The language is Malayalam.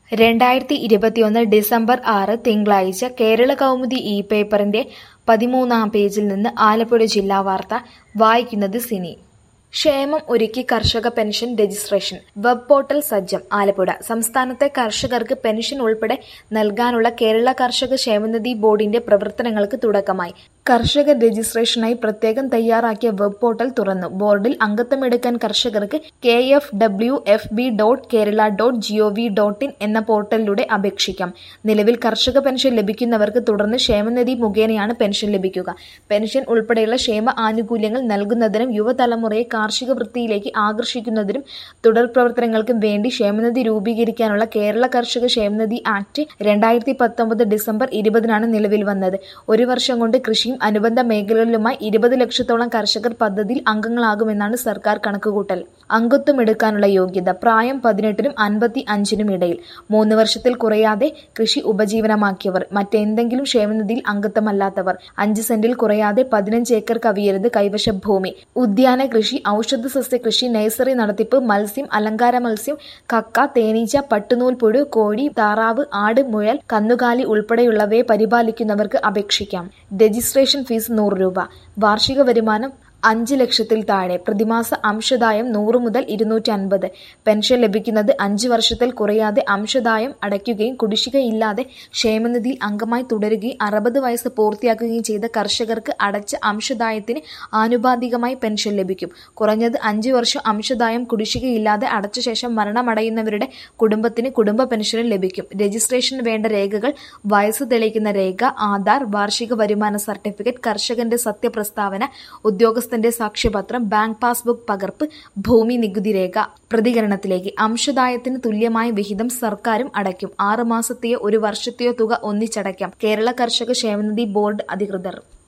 രണ്ടായിരത്തി ഇരുപത്തിയൊന്ന് ഡിസംബർ ആറ് തിങ്കളാഴ്ച കേരള കൗമുദി ഇ പേപ്പറിന്റെ പതിമൂന്നാം പേജിൽ നിന്ന് ആലപ്പുഴ ജില്ലാ വാർത്ത വായിക്കുന്നത് സിനി ക്ഷേമം ഒരുക്കി കർഷക പെൻഷൻ രജിസ്ട്രേഷൻ വെബ് പോർട്ടൽ സജ്ജം ആലപ്പുഴ സംസ്ഥാനത്തെ കർഷകർക്ക് പെൻഷൻ ഉൾപ്പെടെ നൽകാനുള്ള കേരള കർഷക ക്ഷേമനിധി ബോർഡിന്റെ പ്രവർത്തനങ്ങൾക്ക് തുടക്കമായി കർഷക രജിസ്ട്രേഷനായി പ്രത്യേകം തയ്യാറാക്കിയ വെബ് പോർട്ടൽ തുറന്നു ബോർഡിൽ അംഗത്വമെടുക്കാൻ കർഷകർക്ക് K F W F B dot Kerala dot GOV dot in എന്ന പോർട്ടലിലൂടെ അപേക്ഷിക്കാം നിലവിൽ കർഷക പെൻഷൻ ലഭിക്കുന്നവർക്ക് തുടർന്ന് ക്ഷേമനിധി മുഖേനയാണ് പെൻഷൻ ലഭിക്കുക പെൻഷൻ ഉൾപ്പെടെയുള്ള ക്ഷേമ ആനുകൂല്യങ്ങൾ നൽകുന്നതിനും യുവതലമുറയെ കാർഷിക വൃത്തിയിലേക്ക് ആകർഷിക്കുന്നതിനും തുടർ പ്രവർത്തനങ്ങൾക്കും വേണ്ടി ക്ഷേമനിധി രൂപീകരിക്കാനുള്ള കേരള കർഷക ക്ഷേമനിധി ആക്ട് രണ്ടായിരത്തി പത്തൊമ്പത് ഡിസംബർ ഇരുപതിനാണ് നിലവിൽ വന്നത് ഒരു വർഷം കൊണ്ട് കൃഷിയും അനുബന്ധ മേഖലകളിലുമായി ഇരുപത് ലക്ഷത്തോളം കർഷകർ പദ്ധതിയിൽ അംഗങ്ങളാകുമെന്നാണ് സർക്കാർ കണക്കുകൂട്ടൽ അംഗത്വം എടുക്കാനുള്ള യോഗ്യത പ്രായം പതിനെട്ടിനും അൻപത്തി അഞ്ചിനും ഇടയിൽ മൂന്ന് വർഷത്തിൽ കുറയാതെ കൃഷി ഉപജീവനമാക്കിയവർ മറ്റെന്തെങ്കിലും ക്ഷേമനിധിയിൽ അംഗത്വമല്ലാത്തവർ അഞ്ച് സെന്റിൽ കുറയാതെ പതിനഞ്ച് ഏക്കർ കവിയരുത് കൈവശ ഭൂമി ഉദ്യാന കൃഷി ഔഷധ സസ്യ കൃഷി നഴ്സറി നടത്തിപ്പ് മത്സ്യം അലങ്കാര മത്സ്യം കക്ക തേനീച്ച പട്ടുനൂൽ പുഴു കോഴി താറാവ് ആട് മുയൽ കന്നുകാലി ഉൾപ്പെടെയുള്ളവയെ പരിപാലിക്കുന്നവർക്ക് അപേക്ഷിക്കാം രജിസ്ട്രേഷൻ ഫീസ് നൂറ് രൂപ വാർഷിക വരുമാനം അഞ്ച് ലക്ഷത്തിൽ താഴെ പ്രതിമാസ അംശദായം നൂറ് മുതൽ ഇരുന്നൂറ്റി അൻപത് പെൻഷൻ ലഭിക്കുന്നത് അഞ്ച് വർഷത്തിൽ കുറയാതെ അംശദായം അടയ്ക്കുകയും കുടിശ്ശികയില്ലാതെ ക്ഷേമനിധിയിൽ അംഗമായി തുടരുകയും അറുപത് വയസ്സ് പൂർത്തിയാക്കുകയും ചെയ്ത കർഷകർക്ക് അടച്ച അംശദായത്തിന് ആനുപാതികമായി പെൻഷൻ ലഭിക്കും കുറഞ്ഞത് അഞ്ച് വർഷം അംശദായം കുടിശ്ശികയില്ലാതെ അടച്ച ശേഷം മരണമടയുന്നവരുടെ കുടുംബത്തിന് കുടുംബ പെൻഷനും ലഭിക്കും രജിസ്ട്രേഷന് വേണ്ട രേഖകൾ വയസ്സ് തെളിയിക്കുന്ന രേഖ ആധാർ വാർഷിക വരുമാന സർട്ടിഫിക്കറ്റ് കർഷകന്റെ സത്യപ്രസ്താവന ഉദ്യോഗസ്ഥ ഉദ്യോഗസ്ഥന്റെ സാക്ഷ്യപത്രം ബാങ്ക് പാസ്ബുക്ക് പകർപ്പ് ഭൂമി നികുതി രേഖ പ്രതികരണത്തിലേക്ക് അംശദായത്തിന് തുല്യമായ വിഹിതം സർക്കാരും അടയ്ക്കും ആറ് മാസത്തെയോ ഒരു വർഷത്തെയോ തുക ഒന്നിച്ചടയ്ക്കാം കേരള കർഷക ക്ഷേമനിധി ബോർഡ് അധികൃതർ